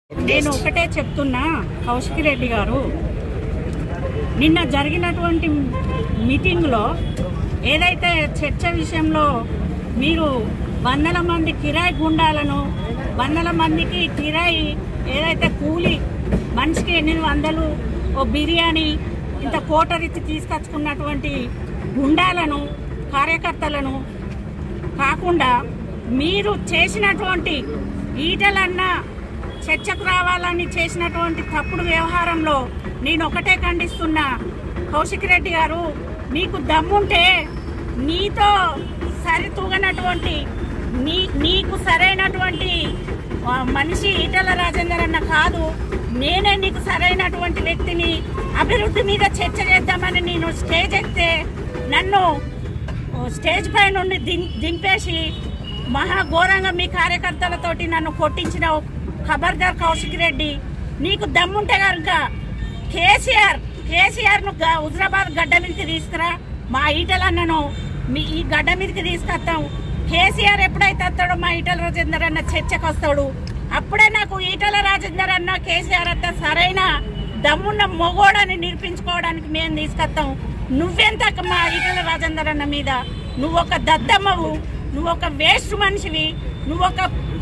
నేను ఒకటే చెప్తున్నా కౌశిక్ రెడ్డి గారు నిన్న జరిగినటువంటి మీటింగ్లో ఏదైతే చర్చ విషయంలో మీరు వందల మంది కిరాయి గుండాలను వందల మందికి కిరాయి ఏదైతే కూలి మనిషికి ఎనిమిది వందలు ఓ బిర్యానీ ఇంత కోటరిచ్చి తీసుకొచ్చుకున్నటువంటి గుండాలను కార్యకర్తలను కాకుండా మీరు చేసినటువంటి ఈటలన్న చర్చకు రావాలని చేసినటువంటి తప్పుడు వ్యవహారంలో నేను ఒకటే ఖండిస్తున్నా కౌశిక్ రెడ్డి గారు మీకు దమ్ముంటే నీతో సరితూగనటువంటి నీ నీకు సరైనటువంటి ఆ, మనిషి ఈటల రాజేందర్ అన్న కాదు నేనే నీకు సరైనటువంటి వ్యక్తిని అభివృద్ధి మీద చర్చ చేద్దామని నేను స్టేజ్ ఎక్కితే నన్ను స్టేజ్ పై నుండి దిం- దింపేసి మహా ఘోరంగా మీ కార్యకర్తలతోటి నన్ను కొట్టించిన ఖబర్దార్ కౌశిక్ రెడ్డి నీకు దమ్ముంటే కనుక కేసీఆర్ కేసీఆర్ ను గ- హుజరాబాద్ గడ్డ మీదకి తీసుకురా మా ఈటలన్నను మీ ఈ గడ్డ మీదకి తీసుకొస్తాం కేసీఆర్ ఎప్పుడైతే వస్తాడో మా ఈటల రాజేందర్ అన్న చర్చకు వస్తాడు అప్పుడే నాకు ఈటల రాజేందర్ అన్న కేసీఆర్ అంత సరైన దమ్మున్న మొగోడని నిరూపించుకోవడానికి మేము తీసుకొస్తాం నువ్వెంత మా ఈటల రాజేందర్ అన్న మీద నువ్వు ఒక దద్దమ్మవు నువ్వు ఒక వేస్ట్ మనిషివి నువ్వు ఒక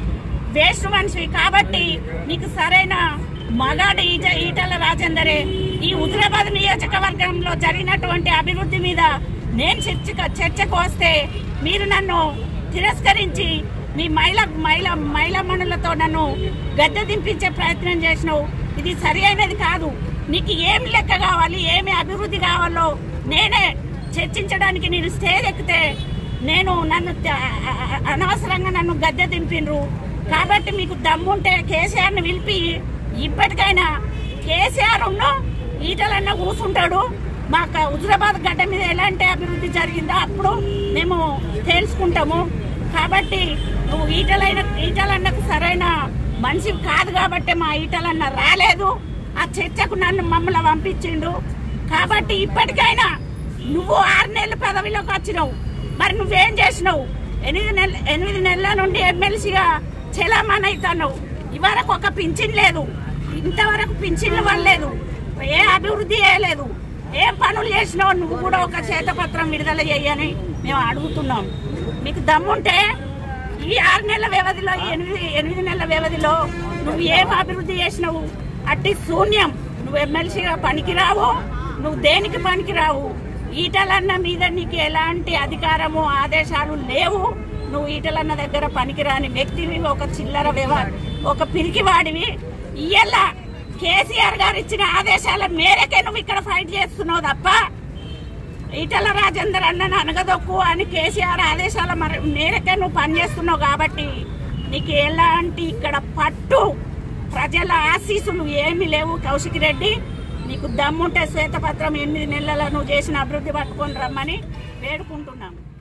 వేస్ట్ మనిషివి కాబట్టి నీకు సరైన మగాడు ఈట ఈటల రాజేందరే ఈ హుజరాబాద్ నియోజకవర్గంలో జరిగినటువంటి అభివృద్ధి మీద నేను చర్చ చర్చకు వస్తే మీరు నన్ను తిరస్కరించి మీ మహిళ మహిళ మహిళా మనులతో నన్ను గద్దె దింపించే ప్రయత్నం చేసినావు ఇది సరి అయినది కాదు నీకు ఏమి లెక్క కావాలి ఏమి అభివృద్ధి కావాలో నేనే చర్చించడానికి నేను స్టేజ్ ఎక్కితే నేను నన్ను త- అనవసరంగా నన్ను గద్దె దింపిండ్రు కాబట్టి మీకు దమ్ముంటే కేసీఆర్ని పిలిపి ఇప్పటికైనా కేసీఆర్ ఉన్ను ఈటలన్న కూర్చుంటాడు మాకు హుజరాబాద్ గడ్డ మీద ఎలాంటి అభివృద్ధి జరిగిందో అప్పుడు మేము తెలుసుకుంటాము కాబట్టి నువ్వు ఈటలైన ఈటలన్నకు సరైన మనిషి కాదు కాబట్టి మా ఈటలన్న రాలేదు ఆ చర్చకు నన్ను మమ్మల్ని పంపించిండు కాబట్టి ఇప్పటికైనా నువ్వు ఆరు నెలల పదవిలోకి వచ్చినావు మరి నువ్వేం చేసినావు ఎనిమిది నెల ఎనిమిది నెలల నుండి ఎమ్మెల్సీగా చెలామణి అవుతున్నావు ఇవరకు ఒక పింఛన్ లేదు ఇంతవరకు పింఛన్లు పడలేదు ఏ అభివృద్ధి చేయలేదు ఏ పనులు చేసినావు నువ్వు కూడా ఒక చేతపత్రం విడుదల చేయని మేము అడుగుతున్నాం మీకు దమ్ముంటే ఈ ఆరు నెలల వ్యవధిలో ఈ ఎనిమిది ఎనిమిది నెలల వ్యవధిలో నువ్వు ఏం అభివృద్ధి చేసినావు అట్టి శూన్యం నువ్వు ఎమ్మెల్సీగా పనికిరావు నువ్వు దేనికి పనికిరావు ఈటలన్న మీద నీకు ఎలాంటి అధికారము ఆదేశాలు లేవు నువ్వు ఈటలన్న దగ్గర పనికిరాని వ్యక్తివి ఒక చిల్లర వ్యవహారం ఒక పిరికివాడివి ఇయ్యాల కేసీఆర్ గారు ఇచ్చిన ఆదేశాల మేరకే నువ్వు ఇక్కడ ఫైట్ చేస్తున్నావు తప్ప ఈటల రాజేందర్ అన్నను అనగదొక్కు అని కేసీఆర్ ఆదేశాల మరి మేరకే నువ్వు పనిచేస్తున్నావు కాబట్టి నీకు ఎలాంటి ఇక్కడ పట్టు ప్రజల ఆశీస్సులు ఏమీ లేవు కౌశిక్ రెడ్డి నీకు దమ్ముంటే శ్వేతపత్రం ఎనిమిది నెలల నువ్వు చేసిన అభివృద్ధి పట్టుకొని రమ్మని వేడుకుంటున్నాము